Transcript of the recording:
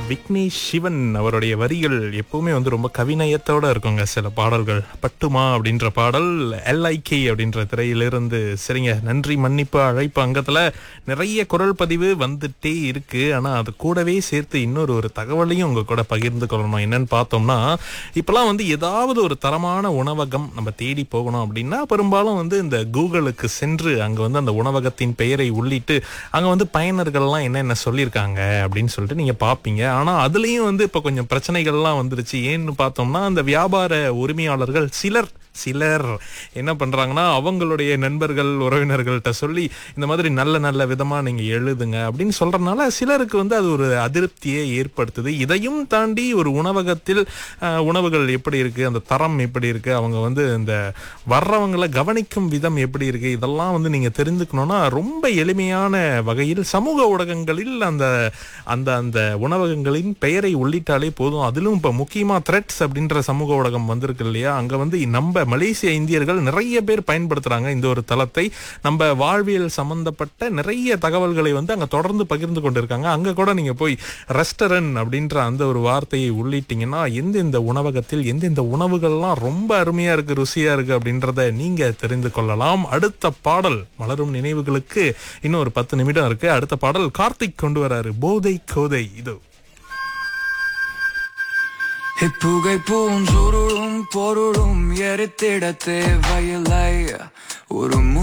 விக்னேஷ் சிவன் அவருடைய வரிகள் எப்பவுமே வந்து ரொம்ப கவிநயத்தோட இருக்குங்க சில பாடல்கள் பட்டுமா அப்படின்ற பாடல் எல்ஐகே அப்படின்ற திரையிலிருந்து சரிங்க நன்றி மன்னிப்பு அழைப்பு அங்கத்துல நிறைய குரல் பதிவு வந்துட்டே இருக்கு ஆனா அது கூடவே சேர்த்து இன்னொரு ஒரு தகவலையும் உங்க கூட பகிர்ந்து கொள்ளணும் என்னன்னு பார்த்தோம்னா இப்பெல்லாம் வந்து ஏதாவது ஒரு தரமான உணவகம் நம்ம தேடி போகணும் அப்படின்னா பெரும்பாலும் வந்து இந்த கூகுளுக்கு சென்று அங்க வந்து அந்த உணவகத்தின் பெயரை உள்ளிட்டு அங்க வந்து பயனர்கள்லாம் என்னென்ன சொல்லியிருக்காங்க அப்படின்னு சொல்லிட்டு நீங்க பாப்பீங்க ஆனா அதுலயும் வந்து இப்ப கொஞ்சம் பிரச்சனைகள்லாம் வந்துருச்சு ஏன்னு பார்த்தோம்னா அந்த வியாபார உரிமையாளர்கள் சிலர் சிலர் என்ன பண்றாங்கன்னா அவங்களுடைய நண்பர்கள் உறவினர்கள்ட்ட சொல்லி இந்த மாதிரி நல்ல நல்ல விதமா நீங்க எழுதுங்க அப்படின்னு சொல்றதுனால சிலருக்கு வந்து அது ஒரு அதிருப்தியை ஏற்படுத்துது இதையும் தாண்டி ஒரு உணவகத்தில் அஹ், உணவுகள் எப்படி இருக்கு அந்த தரம் எப்படி இருக்கு அவங்க வந்து இந்த வர்றவங்களை கவனிக்கும் விதம் எப்படி இருக்கு இதெல்லாம் வந்து நீங்க தெரிந்துக்கணும்னா ரொம்ப எளிமையான வகையில் சமூக ஊடகங்களில் அந்த அந்த அந்த உணவகங்களின் பெயரை உள்ளிட்டாலே போதும் அதிலும் இப்ப முக்கியமா த்ரெட்ஸ் அப்படின்ற சமூக ஊடகம் வந்திருக்கு இல்லையா அங்க வந்து நம்ம மலேசிய இந்தியர்கள் நிறைய பேர் பயன்படுத்துறாங்க இந்த ஒரு தளத்தை நம்ம வாழ்வியல் சம்பந்தப்பட்ட நிறைய தகவல்களை வந்து அங்க தொடர்ந்து பகிர்ந்து கொண்டிருக்காங்க அங்க கூட நீங்க போய் ரெஸ்டாரண்ட் அப்படின்ற அந்த ஒரு வார்த்தையை உள்ளிட்டீங்கன்னா எந்தெந்த உணவகத்தில் எந்தெந்த உணவுகள்லாம் ரொம்ப அருமையா இருக்கு ருசியா இருக்கு அப்படின்றத நீங்க தெரிந்து கொள்ளலாம் அடுத்த பாடல் மலரும் நினைவுகளுக்கு இன்னும் ஒரு பத்து நிமிடம் இருக்கு அடுத்த பாடல் கார்த்திக் கொண்டு வராரு போதை கோதை இது இப்புகை பூஞ்சுருளும் பொருளும் எரித்திட தேவையில்லை ஒரு